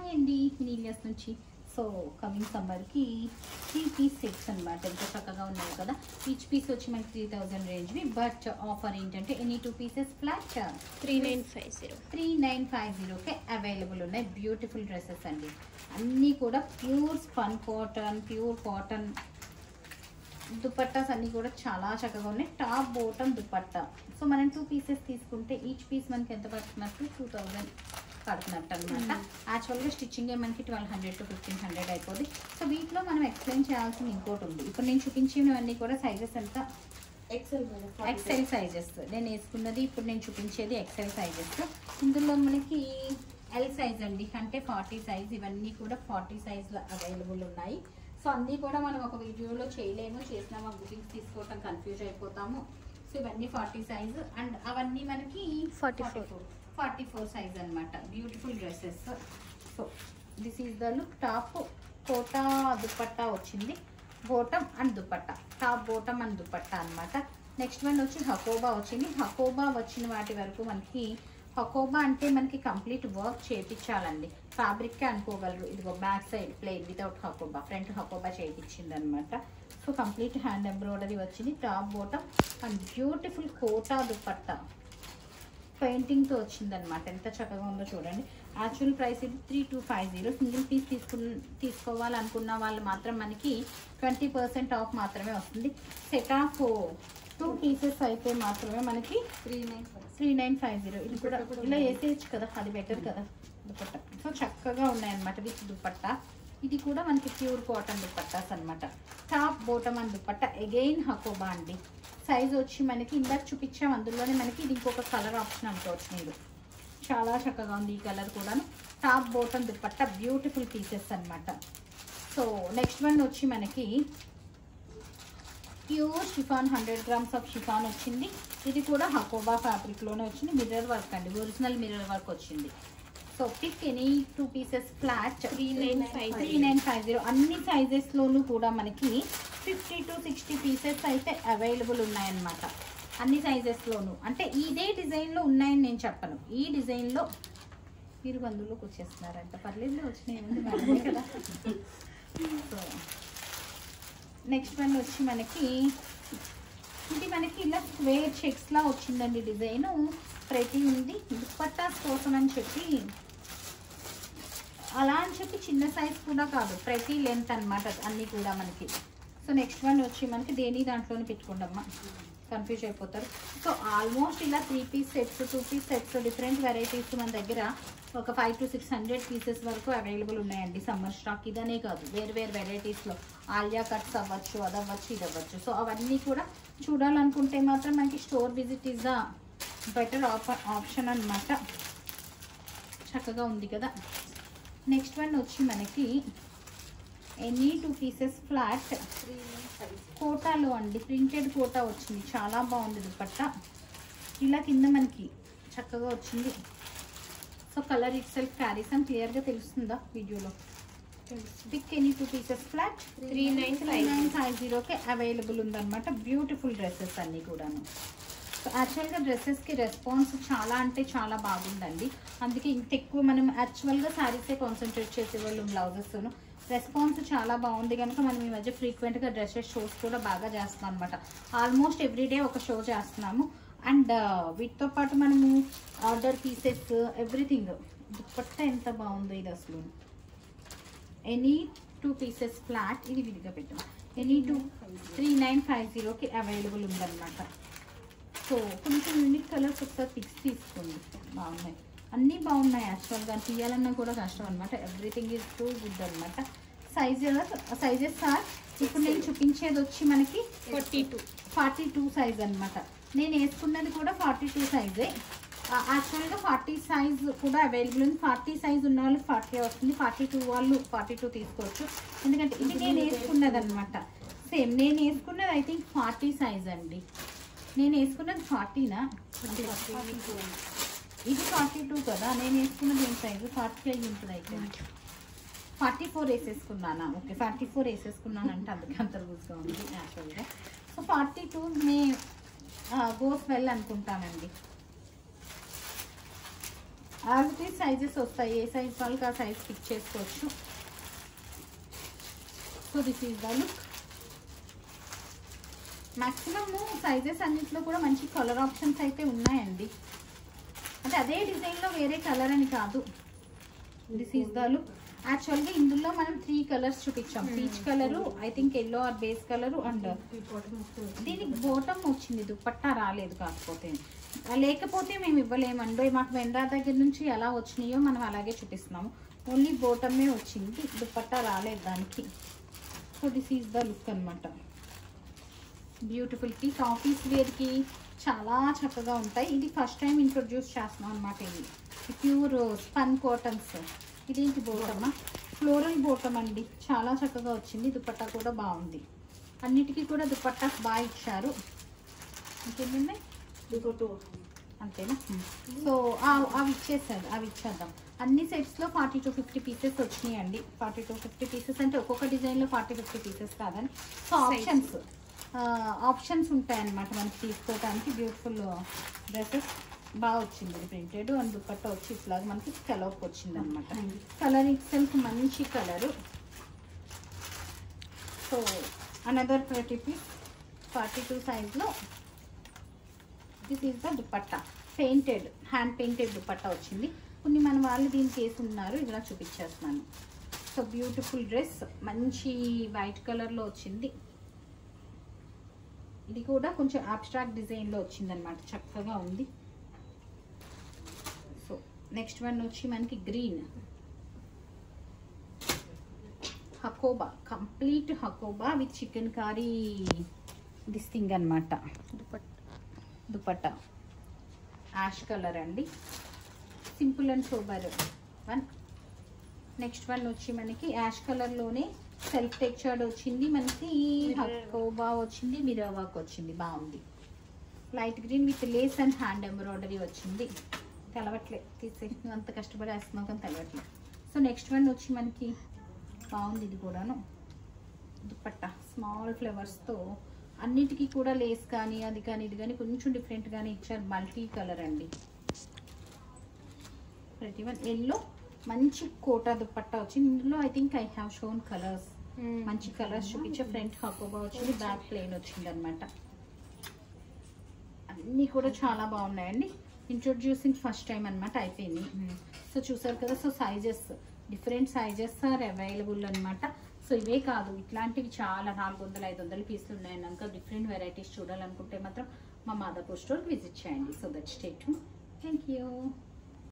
అండి మినీలియస్ నుంచి సో కమింగ్ సమ్మర్కి త్రీ పీస్ సెట్స్ అనమాట ఎంత చక్కగా ఉన్నాయి కదా ఈచ్ పీస్ వచ్చి మనకి త్రీ థౌజండ్ రేంజ్వి బట్ ఆఫర్ ఏంటంటే any two pieces flat three nine five zero three nine five జీరోకే అవైలబుల్ ఉన్నాయి బ్యూటిఫుల్ డ్రెస్సెస్ అండి అన్నీ కూడా pure spun cotton pure cotton dupattas అన్నీ కూడా చాలా చక్కగా ఉన్నాయి టాప్ బోటమ్ దుపట్టా సో మనం టూ పీసెస్ తీసుకుంటే ఈచ్ పీస్ మనకి ఎంత పడుతున్నట్టు టూ థౌజండ్ పడుతున్నట్టు అనమాట యాక్చువల్గా స్టిచ్చింగే మనకి twelve hundred to fifteen hundred అయిపోద్ది సో వీటిలో మనం ఎక్స్ప్లెయిన్ చేయాల్సిన ఇంకోటి ఉంది ఇప్పుడు నేను చూపించినవన్నీ కూడా సైజెస్ ఎంత ఎక్సెల్ ఎక్సెల్ సైజెస్ నేను వేసుకున్నది ఇప్పుడు నేను చూపించేది ఎక్సెల్ సైజెస్ ఇందులో మనకి ఎల్ సైజ్ అండి అంటే ఫార్టీ సైజ్ ఇవన్నీ కూడా ఫార్టీ సైజ్లో అవైలబుల్ ఉన్నాయి సో అన్నీ కూడా మనం ఒక వీడియోలో చేయలేము చేసినా మా బుకింగ్స్ తీసుకోవటం కన్ఫ్యూజ్ అయిపోతాము సో ఇవన్నీ ఫార్టీ సైజ్ అండ్ అవన్నీ మనకి 44. ఫార్టీ ఫోర్ సైజ్ అనమాట beautiful dresses so this is the look top Kota dupatta వచ్చింది bottom and dupatta top bottom and dupatta అన్నమాట నెక్స్ట్ వన్ వచ్చి హకోబా వచ్చింది హకోబా వచ్చిన వాటి వరకు మనకి హకోబా అంటే మనకి కంప్లీట్ వర్క్ చేయించాలండి ఫ్యాబ్రిక్కే అనుకోగలరు ఇదిగో back side plain without Hakoba front Hakoba చేయించింది అనమాట సో కంప్లీట్ హ్యాండ్ ఎంబ్రాయిడరీ వచ్చింది top bottom and beautiful Kota dupatta పెయింటింగ్తో వచ్చిందనమాట ఎంత చక్కగా ఉందో చూడండి యాక్చువల్ ప్రైస్ ఇది three two five zero single piece తీసుకు తీసుకోవాలనుకున్న వాళ్ళు మాత్రం మనకి ట్వంటీ పర్సెంట్ ఆఫ్ మాత్రమే వస్తుంది సెట్ ఆఫ్ టూ పీసెస్ అయితే మాత్రమే మనకి three nine five three nine five zero ఇది కూడా ఇలా వేసేయచ్చు కదా అది బెటర్ కదా దుపట్టా సో చక్కగా ఉన్నాయన్నమాట విత్ దుపట్టా ఇది కూడా మనకి ప్యూర్ కాటన్ దుపట్టాస్ అన్నమాట top bottom and dupatta again Hakoba అండి సైజ్ వచ్చి మనకి ఇందాక చూపించాం అందులోనే మనకి ఇది ఇంకొక కలర్ ఆప్షన్ అనుకోవచ్చు మీరు చాలా చక్కగా ఉంది ఈ కలర్ కూడాను top bottom dupatta beautiful pieces అన్నమాట సో నెక్స్ట్ వన్ వచ్చి మనకి pure chiffon hundred grams of chiffon వచ్చింది ఇది కూడా హకోబా ఫ్యాబ్రిక్లోనే వచ్చింది మిర్రర్ వర్క్ అండి ఒరిజినల్ మిర్రర్ వర్క్ వచ్చింది so pick any two pieces flat three nine five three nine five zero అన్ని సైజెస్లోనూ కూడా మనకి ఫిఫ్టీ టు సిక్స్టీ పీసెస్ అయితే అవైలబుల్ ఉన్నాయన్నమాట అన్ని సైజెస్లోనూ అంటే ఇదే డిజైన్లో ఉన్నాయని నేను చెప్పను ఈ డిజైన్లో మీరు బంధువులోకి వచ్చేస్తున్నారంట పర్లేదు వచ్చినాయి ఉంది మనమే కదా సో నెక్స్ట్ వన్ వచ్చి మనకి ఇది మనకి ఇలా స్క్వేర్ చెక్స్ లా వచ్చిందండి డిజైన్ ప్రతి ఉంది దుపట్టాస్ కోసం అని చెప్పి అలా అని చెప్పి చిన్న సైజ్ కూడా కాదు ప్రతి లెంత్ అన్నమాట అన్నీ కూడా మనకి సో నెక్స్ట్ వన్ వచ్చి మనకి దేని దాంట్లోనే పెట్టుకోండమ్మా కన్ఫ్యూజ్ అయిపోతారు సో ఆల్మోస్ట్ ఇలా three piece sets two piece sets different varieties మన దగ్గర ఒక five to six hundred pieces వరకు అవైలబుల్ ఉన్నాయండి సమ్మర్ స్టాక్ ఇదనే కాదు వేరు వేరు వెరైటీస్లో ఆలియా కట్స్ అవ్వచ్చు అది అవ్వచ్చు ఇది అవ్వచ్చు సో అవన్నీ కూడా చూడాలనుకుంటే మాత్రం మనకి store visit is the better option అన్నమాట చక్కగా ఉంది కదా నెక్స్ట్ వన్ వచ్చి మనకి any two pieces flat three nine five కోటాలో అండి ప్రింటెడ్ కోటా వచ్చింది చాలా బాగుంది దుపట్టా ఇలా కింద మనకి చక్కగా వచ్చింది so colour itself carries అని క్లియర్గా తెలుస్తుందా వీడియోలో pick any two pieces flat three nine three five nine five జీరోకే అవైలబుల్ ఉందన్నమాట బ్యూటిఫుల్ డ్రెస్సెస్ అన్నీ కూడాను సో యాక్చువల్గా డ్రెస్సెస్కి రెస్పాన్స్ చాలా అంటే చాలా బాగుందండి అందుకే ఇంత ఎక్కువ మనం యాక్చువల్గా శారీసే కాన్సన్ట్రేట్ చేసేవాళ్ళం బ్లౌజెస్ను రెస్పాన్స్ చాలా బాగుంది కనుక మనం ఈ మధ్య ఫ్రీక్వెంట్గా డ్రెస్సెస్ షోస్ కూడా బాగా చేస్తున్నాం అనమాట ఆల్మోస్ట్ ఎవ్రీడే ఒక షో చేస్తున్నాము అండ్ వీటితో పాటు మనము ఆర్డర్ పీసెస్ ఎవ్రీథింగ్ దుప్పట్ట ఎంత బాగుందో ఇది అసలు ఎనీ టూ పీసెస్ ఫ్లాట్ ఇది విడిగా పెట్టాం any two three nine five జీరోకి అవైలబుల్ ఉందన్నమాట సో కొంచెం యూనిక్ కలర్స్ ఒకసారి పిక్స్ తీసుకోండి బాగున్నాయి అన్నీ బాగున్నాయి యాక్చువల్గా తీయాలన్నా కూడా కష్టం అనమాట ఎవ్రీథింగ్ ఈజ్ టూ గుడ్ అనమాట సైజెస్ సైజెస్ సార్ ఇప్పుడు నేను చూపించేది వచ్చి మనకి forty two forty two size అనమాట నేను వేసుకున్నది కూడా ఫార్టీ టూ సైజే యాక్చువల్గా ఫార్టీ సైజ్ కూడా అవైలబుల్ ఉంది ఫార్టీ సైజ్ ఉన్న వాళ్ళు ఫార్టీ వస్తుంది ఫార్టీ టూ వాళ్ళు ఫార్టీ టూ తీసుకోవచ్చు ఎందుకంటే ఇది నేను వేసుకున్నది అనమాట సేమ్ నేను వేసుకున్నది ఐ థింక్ ఫార్టీ సైజ్ అండి నేను వేసుకున్నది ఫార్టీనా ఇది ఫార్టీ టూ కదా నేను వేసుకున్నది ఏం సైజు ఫార్టీ ఫైవ్ ఉంటుంది అయితే ఫార్టీ ఫోర్ వేసేసుకున్నానా ఓకే ఫార్టీ ఫోర్ వేసేసుకున్నాను అంటే అందుకే అంత లూజ్గా ఉంది యాక్చువల్గా so forty two may goes well అనుకుంటానండి యాజ్ సైజెస్ వస్తాయి ఏ సైజ్ వాళ్ళకి ఆ సైజ్ పిక్ చేసుకోవచ్చు so this is the look maximum sizes అన్నింటిలో కూడా మంచి కలర్ ఆప్షన్స్ అయితే ఉన్నాయండి అంటే అదే డిజైన్లో వేరే కలర్ అని కాదు దిస్ ఈజ్ ద లుక్ యాక్చువల్గా ఇందులో మనం త్రీ కలర్స్ చూపించాం peach colour I think yellow or base colour and దీనికి బోటం వచ్చింది దుపట్టా రాలేదు కాకపోతే ఆ, లేకపోతే మేము ఇవ్వలేమండి మాకు వెండ్రా దగ్గర నుంచి ఎలా వచ్చినాయో మనం అలాగే చూపిస్తున్నాము ఓన్లీ బోటమే వచ్చింది దుపట్టా రాలేదు దానికి so this is the look అనమాట బ్యూటిఫుల్ పీస్ ఆఫీస్ వేర్కి చాలా చక్కగా ఉంటాయి ఇది ఫస్ట్ టైం ఇంట్రొడ్యూస్ చేస్తున్నాం అనమాట ఇది ప్యూర్ స్పన్ కాటన్స్ ఇదేంటి బోటమా ఫ్లోరల్ బోటం అండి చాలా చక్కగా వచ్చింది దుపట్టా కూడా బాగుంది అన్నిటికీ కూడా దుపట్టాస్ బాగా ఇచ్చారు ఇంకేంటండి ఇంకో టూ అంతేనా సో ఆ- అవి ఇచ్చేసాడు అవి ఇచ్చేద్దాం అన్ని సెట్స్లో ఫార్టీ టు ఫిఫ్టీ పీసెస్ వచ్చినాయండి ఫార్టీ టు ఫిఫ్టీ పీసెస్ అంటే ఒక్కొక్క డిజైన్లో ఫార్టీ ఫిఫ్టీ పీసెస్ కాదని సో ఆప్షన్స్ ఆప్షన్స్ ఉంటాయన్నమాట మనకి తీసుకోవడానికి బ్యూటిఫుల్ డ్రెస్సెస్ బాగా వచ్చింది అది ప్రింటెడ్ అండ్ దుపట్టా వచ్చి ఇట్లాగా మనకి కలర్కి వచ్చింది అనమాట కలర్ ఇట్సెల్ఫ్ మంచి కలరు సో అనదర్ ప్రతి పీస్ ఫార్టీ టూ సైజ్లో this is the dupatta painted hand painted dupatta వచ్చింది కొన్ని మన వాళ్ళు దీనికి వేసి ఉన్నారు ఇలా చూపించేస్తున్నాను సో బ్యూటిఫుల్ డ్రెస్ మంచి వైట్ కలర్లో వచ్చింది ఇది కూడా కొంచెం అబ్స్ట్రాక్ట్ డిజైన్లో వచ్చింది అనమాట చక్కగా ఉంది సో నెక్స్ట్ వన్ వచ్చి మనకి green Hakoba complete Hakoba with chikankari this thing అనమాట దుపట్టా యాష్ కలర్ అండి simple and sober one next one వచ్చి మనకి యాష్ కలర్లోనే సెల్ఫ్ టెక్చర్డ్ వచ్చింది మనకి హకోబా వచ్చింది మిరర్ వర్క్ వచ్చింది బాగుంది light green with lace and hand embroidery వచ్చింది తెలవట్లే తీసే నువ్వు అంత కష్టపడి వేస్తున్నావు కానీ తెలవట్లే సో నెక్స్ట్ వన్ వచ్చి మనకి బాగుంది ఇది కూడాను దుపట్టా స్మాల్ ఫ్లవర్స్తో అన్నిటికీ కూడా లేస్ కానీ అది కానీ ఇది కానీ కొంచెం డిఫరెంట్గానే ఇచ్చారు మల్టీ కలర్ అండి ప్రతి వన్ ఎల్లో మంచి కోటా దుపట్టా వచ్చింది ఇందులో I think I have shown colours మంచి కలర్స్ చూపించే ఫ్రంట్ హకోబా వచ్చింది బ్యాక్ ప్లెయిన్ వచ్చింది అనమాట అన్నీ కూడా చాలా బాగున్నాయండి ఇంట్రొడ్యూసింగ్ ఫస్ట్ టైం అనమాట అయిపోయింది సో చూసారు కదా so sizes different sizes are available అనమాట సో ఇవే కాదు ఇట్లాంటివి చాలా నాలుగు వందలు ఐదు వందల పీసులు ఉన్నాయి ఇంకా డిఫరెంట్ వెరైటీస్ చూడాలనుకుంటే మాత్రం మా మాదాపూర్ స్టోర్ విజిట్ చేయండి so that's it thank you